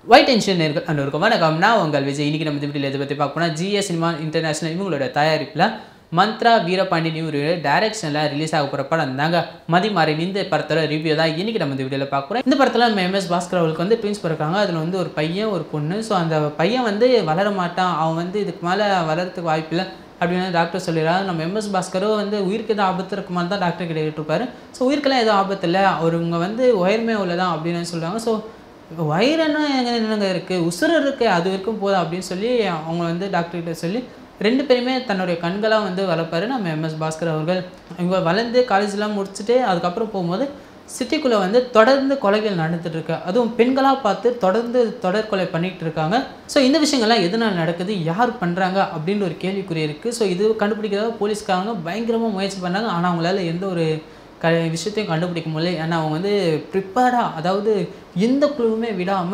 white tension நேர்கள் அனைவருக்கும் வணக்கம் நான் உங்கள் விஜய் இன்னைக்கு நம்ம இந்த வீடியோவில் எதை பற்றி பார்க்க போனால் ஜிஎஸ் சினிமா இன்டர்நேஷனல் இவங்களோட தயாரிப்பில் மந்த்ரா வீரபாண்டியன் இவரு டைரக்ஷனில் ரிலீஸ் ஆக போகிற படம் தாங்க மதிமாறன் இந்த படத்தோட ரிவ்யூ தான் இன்னைக்கு நம்ம இந்த வீடியோவில் பார்க்க போகிறோம் இந்த படத்தில் நம்ம எம்எஸ் பாஸ்கர் அவர்களுக்கு வந்து ட்வின்ஸ் பிறக்காங்க அதில் வந்து ஒரு பையன் ஒரு பொண்ணு ஸோ அந்த பையன் வந்து வளர மாட்டான் அவன் வந்து இதுக்கு மேலே வளர்றதுக்கு வாய்ப்பில்லை அப்படின்னு டாக்டர் சொல்லிடுறாரு நம்ம எம்எஸ் பாஸ்கரும் வந்து உயிருக்கு எதுவும் ஆபத்து இருக்குமான்னு தான் டாக்டர் கிட்ட கேட்டிருப்பாரு ஸோ உயிருக்கெல்லாம் எதுவும் ஆபத்து இல்லை அவருங்க வந்து உயர்மே உள்ளதான் அப்படின்னு சொல்லுவாங்க ஸோ வயிறுன்னா எங்க என்னங்க இருக்குது உசுறு இருக்குது அது வரைக்கும் போதும் அப்படின்னு சொல்லி அவங்க வந்து டாக்டர்கிட்ட சொல்லி ரெண்டு பேருமே தன்னுடைய கண்களாக வந்து வளர்ப்பாரு நம்ம எம்எஸ் பாஸ்கர் அவர்கள் இவங்க வளர்ந்து காலேஜ்லாம் முடிச்சுட்டு அதுக்கப்புறம் போகும்போது சிட்டிக்குள்ளே வந்து தொடர்ந்து கொலைகள் நடந்துட்டு இருக்கு அதுவும் பெண்களாக பார்த்து தொடர்ந்து தொடர் கொலை பண்ணிட்டு இருக்காங்க ஸோ இந்த விஷயங்கள்லாம் எதனால் நடக்குது யார் பண்ணுறாங்க அப்படின்ற ஒரு கேள்விக்குறி இருக்குது ஸோ இது கண்டுபிடிக்கிறதாக போலீஸ்காரங்க பயங்கரமாக முயற்சி பண்ணாங்க ஆனால் அவங்களால எந்த ஒரு க விஷயத்தையும் கண்டுபிடிக்க முடியல ஏன்னா அவங்க வந்து ப்ரிப்பேர்டாக அதாவது எந்த குழுவுமே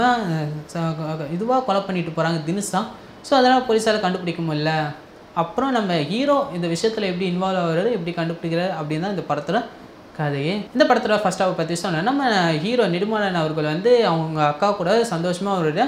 விடாமல் இதுவாக கொலை பண்ணிட்டு போகிறாங்க தினுசா ஸோ அதனால் போலீஸால் கண்டுபிடிக்க முடியல அப்புறம் நம்ம ஹீரோ இந்த விஷயத்தில் எப்படி இன்வால்வ் ஆகுறாரு எப்படி கண்டுபிடிக்கிறாரு அப்படின்னு தான் இந்த படத்தில் கதையே இந்த படத்தில் ஃபர்ஸ்ட் அவரை பற்றி சொன்னேன் நம்ம ஹீரோ நெடுமாறன் அவர்கள் வந்து அவங்க அக்கா கூட சந்தோஷமாக அவருடைய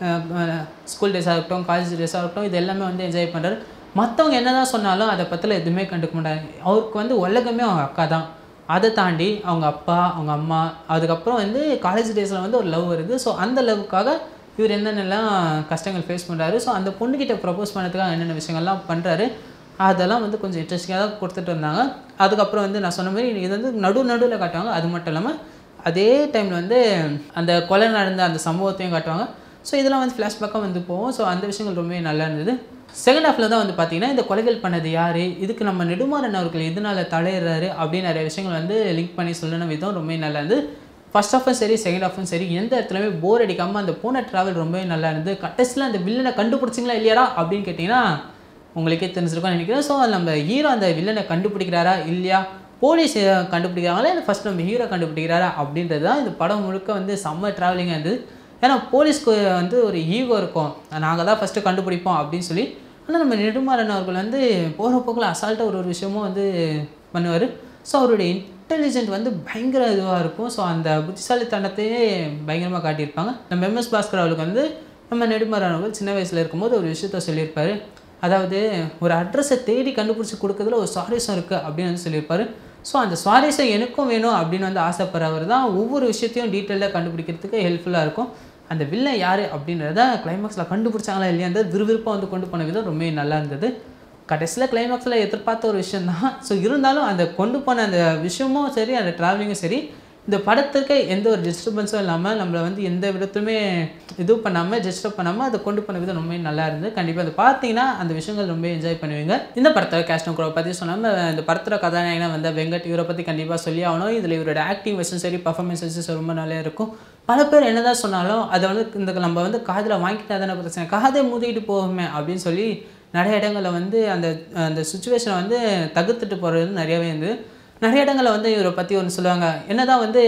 ஸ்கூல் டேஸாக இருக்கட்டும் காலேஜ் டேஸாக இருக்கட்டும் இது எல்லாமே வந்து என்ஜாய் பண்ணுறாரு மற்றவங்க என்ன தான் சொன்னாலும் அதை பற்றில எதுவுமே கண்டுக்க மாட்டாங்க அவருக்கு வந்து உலகமே அவங்க அக்கா தான் அதை தாண்டி அவங்க அப்பா அவங்க அம்மா அதுக்கப்புறம் வந்து காலேஜ் டேஸில் வந்து ஒரு லவ் வருது ஸோ அந்த லவ்வுக்காக இவர் என்னென்னலாம் கஷ்டங்கள் ஃபேஸ் பண்ணுறாரு ஸோ அந்த பொண்ணுக்கிட்ட ப்ரப்போஸ் பண்ணதுக்காக என்னென்ன விஷயங்கள்லாம் பண்ணுறாரு அதெல்லாம் வந்து கொஞ்சம் இன்ட்ரெஸ்டிங்காக தான் கொடுத்துட்டு இருந்தாங்க அதுக்கப்புறம் வந்து நான் சொன்ன மாதிரி இது வந்து நடு நடுவில் காட்டுவாங்க அது மட்டும் இல்லாமல் அதே டைமில் வந்து அந்த கொலை நடந்த அந்த சம்பவத்தையும் காட்டுவாங்க ஸோ இதெல்லாம் வந்து ஃப்ளாஷ்பேக்காக வந்து போகும் ஸோ அந்த விஷயங்கள் ரொம்பவே நல்லா இருந்தது செகண்ட் ஹாஃபில் தான் வந்து பார்த்தீங்கன்னா இந்த கொலைகள் பண்ணது யார் இதுக்கு நம்ம நெடுமாறன் அவர்கள் எதனால தலையிடுறாரு அப்படின்னு நிறைய விஷயங்கள் வந்து லிங்க் பண்ணி சொல்லணும் விதம் ரொம்பவே நல்லா இருந்தது ஃபர்ஸ்ட் ஹாஃபும் சரி செகண்ட் ஹாஃபும் சரி எந்த இடத்துலையுமே போர் அடிக்காமல் அந்த போன ட்ராவல் ரொம்பவே நல்லா இருந்தது கட்டஸ்டில் அந்த வில்லனை கண்டுபிடிச்சிங்களா இல்லையாடா அப்படின்னு கேட்டிங்கன்னா உங்களுக்கே தெரிஞ்சிருக்கும்னு நினைக்கிறேன் ஸோ நம்ம ஹீரோ அந்த வில்லனை கண்டுபிடிக்கிறாரா இல்லையா போலீஸ் கண்டுபிடிக்கிறாங்களா இல்லை ஃபஸ்ட் நம்ம ஹீரோ கண்டுபிடிக்கிறாரா அப்படின்றது தான் இந்த படம் முழுக்க வந்து செம்ம ட்ராவலிங்காக இருந்தது ஏன்னா போலீஸ்க்கு வந்து ஒரு ஈகோ இருக்கும் நாங்கள் தான் ஃபஸ்ட்டு கண்டுபிடிப்போம் அப்படின்னு சொல்லி ஆனால் நம்ம நெடுமாறன் அவர்கள் வந்து போகிற போக்கில் அசால்ட்டாக ஒரு ஒரு விஷயமும் வந்து பண்ணுவார் ஸோ அவருடைய இன்டெலிஜென்ட் வந்து பயங்கர இதுவாக இருக்கும் ஸோ அந்த புத்திசாலித்தனத்தையே பயங்கரமாக காட்டியிருப்பாங்க நம்ம எம்எஸ் பாஸ்கர் அவர்களுக்கு வந்து நம்ம நெடுமாறன் அவர்கள் சின்ன வயசில் இருக்கும்போது ஒரு விஷயத்த சொல்லியிருப்பார் அதாவது ஒரு அட்ரஸை தேடி கண்டுபிடிச்சி கொடுக்கறதுல ஒரு சுவாரஸ்யம் இருக்குது அப்படின்னு வந்து சொல்லியிருப்பார் ஸோ அந்த சுவாரஸ்யம் எனக்கும் வேணும் அப்படின்னு வந்து ஆசைப்படுறவர் தான் ஒவ்வொரு விஷயத்தையும் டீட்டெயிலாக கண்டுபிடிக்கிறதுக்கு ஹெல்ப்ஃபுல்லாக இருக்கும் அந்த வில்லன் யார் அப்படின்றத கிளைமேக்ஸில் கண்டுபிடிச்சாங்களா இல்லையான்றது விறுவிறுப்பாக வந்து கொண்டு போன விதம் ரொம்பவே நல்லா இருந்தது கடைசியில் கிளைமேக்ஸில் எதிர்பார்த்த ஒரு விஷயம் தான் ஸோ இருந்தாலும் அந்த கொண்டு போன அந்த விஷயமும் சரி அந்த ட்ராவலிங்கும் சரி இந்த படத்துக்கு எந்த ஒரு டிஸ்டர்பன்ஸும் இல்லாமல் நம்மளை வந்து எந்த விதத்துலையுமே இது பண்ணாமல் டிஸ்டர்ப் பண்ணாமல் அதை கொண்டு போன விதம் ரொம்பவே நல்லா இருந்தது கண்டிப்பாக அதை பார்த்தீங்கன்னா அந்த விஷயங்கள் ரொம்ப என்ஜாய் பண்ணுவீங்க இந்த படத்தோட கேஸ்டம் குரோ பற்றி சொல்லாமல் இந்த படத்தோட கதாநாயகனா வந்து வெங்கட் இவரை பற்றி கண்டிப்பாக சொல்லி ஆகணும் இதில் இவரோட ஆக்டிங் வச்சும் சரி பர்ஃபார்மன்ஸ் வச்சும் ரொம்ப நல்லா இருக்கும் பல பேர் என்னதான் சொன்னாலும் அதை வந்து இந்த நம்ம வந்து காதில் வாங்கிட்டா தானே பிரச்சனை காதை மூடிக்கிட்டு போகுமே அப்படின்னு சொல்லி நிறைய இடங்களில் வந்து அந்த அந்த சுச்சுவேஷனை வந்து தகுத்துட்டு போகிறது நிறையவே இருந்தது நிறைய இடங்களில் வந்து இவரை பற்றி ஒன்று சொல்லுவாங்க என்னதான் வந்து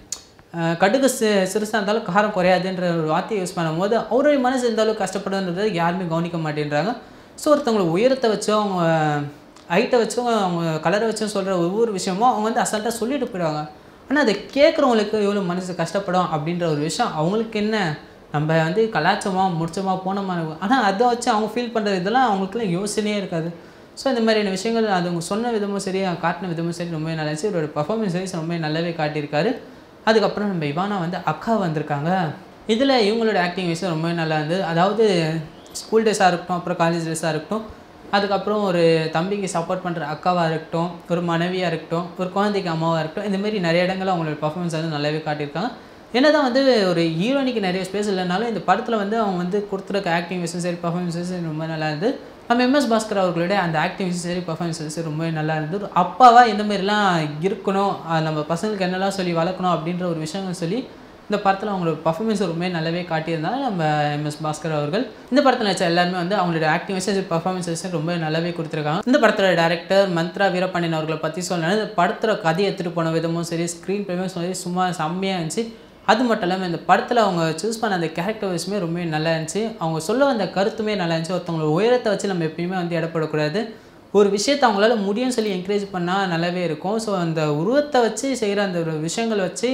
கடுகு சி சிறுசாக இருந்தாலும் காரம் குறையாதுன்ற ஒரு வார்த்தையை யூஸ் பண்ணும்போது அவருடைய மனசு எந்த அளவுக்கு கஷ்டப்படுன்றது யாருமே கவனிக்க மாட்டேன்றாங்க ஸோ ஒருத்தவங்களை உயரத்தை வச்சோ அவங்க ஹைட்டை வச்சும் அவங்க கலரை வச்சும் சொல்கிற ஒவ்வொரு விஷயமும் அவங்க வந்து அசால்ட்டாக சொல்லிட்டு போயிடுவாங்க ஆனால் அதை கேட்குறவங்களுக்கு எவ்வளோ மனசு கஷ்டப்படும் அப்படின்ற ஒரு விஷயம் அவங்களுக்கு என்ன நம்ம வந்து கலாச்சமா முடிச்சோமா போனோமா ஆனால் அதை வச்சு அவங்க ஃபீல் பண்ணுற இதெல்லாம் அவங்களுக்குலாம் யோசனையே இருக்காது ஸோ இந்த மாதிரியான விஷயங்கள் அது அவங்க சொன்ன விதமும் சரி காட்டின விதமும் சரி ரொம்பவே நல்லா இருந்துச்சு இவரோட பர்ஃபார்மன்ஸ் வைஸ் ரொம்பவே நல்லாவே காட்டியிருக்காரு அதுக்கப்புறம் நம்ம இவானா வந்து அக்கா வந்திருக்காங்க இதில் இவங்களோட ஆக்டிங் வைஸ் ரொம்பவே நல்லா இருந்தது அதாவது ஸ்கூல் டேஸாக இருக்கட்டும் அப்புறம் காலேஜ் டேஸாக இருக்கட்டும் அதுக்கப்புறம் ஒரு தம்பிக்கு சப்போர்ட் பண்ணுற அக்காவாக இருக்கட்டும் ஒரு மனைவியாக இருக்கட்டும் ஒரு குழந்தைக்கு அம்மாவாக இருக்கட்டும் இந்த மாதிரி நிறைய இடங்களில் அவங்களோட பர்ஃபார்மன்ஸ் வந்து நல்லாவே காட்டியிருக்காங்க என்னதான் வந்து ஒரு ஹீரோனிக்கு நிறைய ஸ்பேஸ் இல்லைனாலும் இந்த படத்தில் வந்து அவங்க வந்து கொடுத்துருக்க ஆக்டிங் விஷயம் சரி பர்ஃபார்மன்ஸஸ் ரொம்ப நல்லா இருந்தது நம்ம எம்எஸ் பாஸ்கர் அவர்களுடைய அந்த ஆக்டிங் சரி பர்ஃபார்மன்ஸஸ் ரொம்பவே நல்லா இருந்தது அப்பாவா இந்த மாதிரிலாம் இருக்கணும் நம்ம பசங்களுக்கு என்னெல்லாம் சொல்லி வளர்க்கணும் அப்படின்ற ஒரு விஷயங்கள் சொல்லி இந்த படத்தில் அவங்களோட பர்ஃபார்மன்ஸ் ரொம்பவே நல்லாவே காட்டியிருந்தாங்க நம்ம எம்எஸ் பாஸ்கர் அவர்கள் இந்த படத்தில் வச்ச எல்லாருமே வந்து அவங்களோட ஆக்டிங் வைஸ் பர்ஃபார்மன்ஸஸ் ரொம்ப நல்லாவே கொடுத்துருக்காங்க இந்த படத்தோட டேரக்டர் மந்த்ரா வீரபாண்டியன் அவர்களை பற்றி சொல்லணும் இந்த படத்தோட கதையை எடுத்துகிட்டு போன விதமும் சரி ஸ்க்ரீன் பிளேயும் சரி சும்மா செம்மையாக இருந்துச்சு அது மட்டும் இல்லாமல் இந்த படத்தில் அவங்க சூஸ் பண்ண அந்த கேரக்டர் வைஸுமே ரொம்பவே நல்லா இருந்துச்சு அவங்க சொல்ல வந்த கருத்துமே நல்லா இருந்துச்சு ஒருத்தவங்களோட உயரத்தை வச்சு நம்ம எப்பயுமே வந்து இடப்படக்கூடாது ஒரு விஷயத்தை அவங்களால முடியும்னு சொல்லி என்கரேஜ் பண்ணால் நல்லாவே இருக்கும் ஸோ அந்த உருவத்தை வச்சு செய்கிற அந்த ஒரு விஷயங்களை வச்சு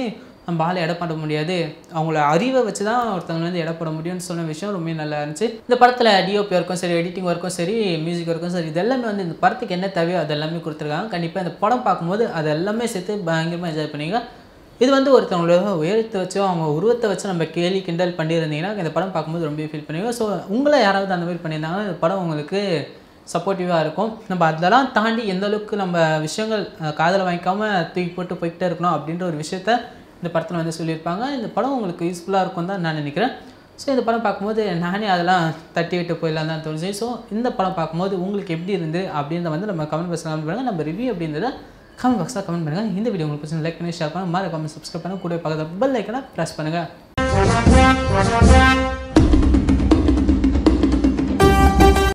நம்ம ஆளை எடை பண்ண முடியாது அவங்கள அறிவை வச்சு தான் ஒருத்தவங்க வந்து எடை போட முடியும்னு சொன்ன விஷயம் ரொம்ப நல்லா இருந்துச்சு இந்த படத்தில் டிஓபி ஒர்க்கும் சரி எடிட்டிங் ஒர்க்கும் சரி மியூசிக் ஒர்க்கும் சரி இது எல்லாமே வந்து இந்த படத்துக்கு என்ன தேவையோ அது எல்லாமே கொடுத்துருக்காங்க கண்டிப்பாக இந்த படம் பார்க்கும்போது அது எல்லாமே சேர்த்து பயங்கரமாக என்ஜாய் பண்ணீங்க இது வந்து ஒருத்தவங்களோட உயரத்தை வச்சோ அவங்க உருவத்தை வச்சு நம்ம கேலி கிண்டல் பண்ணியிருந்தீங்கன்னா இந்த படம் பார்க்கும்போது ரொம்ப ஃபீல் பண்ணுவீங்க ஸோ உங்களை யாராவது அந்த மாதிரி பண்ணியிருந்தாங்கன்னா இந்த படம் உங்களுக்கு சப்போர்ட்டிவாக இருக்கும் நம்ம அதெல்லாம் தாண்டி எந்த அளவுக்கு நம்ம விஷயங்கள் காதில் வாங்கிக்காமல் தூக்கி போட்டு போய்கிட்டே இருக்கணும் அப்படின்ற ஒரு விஷயத்த இந்த படத்தில் வந்து சொல்லியிருப்பாங்க இந்த படம் உங்களுக்கு யூஸ்ஃபுல்லாக இருக்கும் தான் நான் நினைக்கிறேன் ஸோ இந்த படம் பார்க்கும்போது நானே அதெல்லாம் தட்டி விட்டு போயிடலாம் தான் தோணுச்சு ஸோ இந்த படம் பார்க்கும்போது உங்களுக்கு எப்படி இருந்து அப்படின்றத வந்து நம்ம கமெண்ட் பாக்ஸில் கமெண்ட் பண்ணுங்கள் நம்ம ரிவ்யூ அப்படின்றத கமெண்ட் பாக்ஸில் கமெண்ட் பண்ணுங்கள் இந்த வீடியோ உங்களுக்கு பிடிச்சி லைக் பண்ணி ஷேர் பண்ணுங்கள் மாதிரி கமெண்ட் சப்ஸ்கிரைப் பண்ணுங்கள் கூட பக்கத்தில் பெல் ஐக்கனை ப்ரெஸ் பண்ணுங்கள்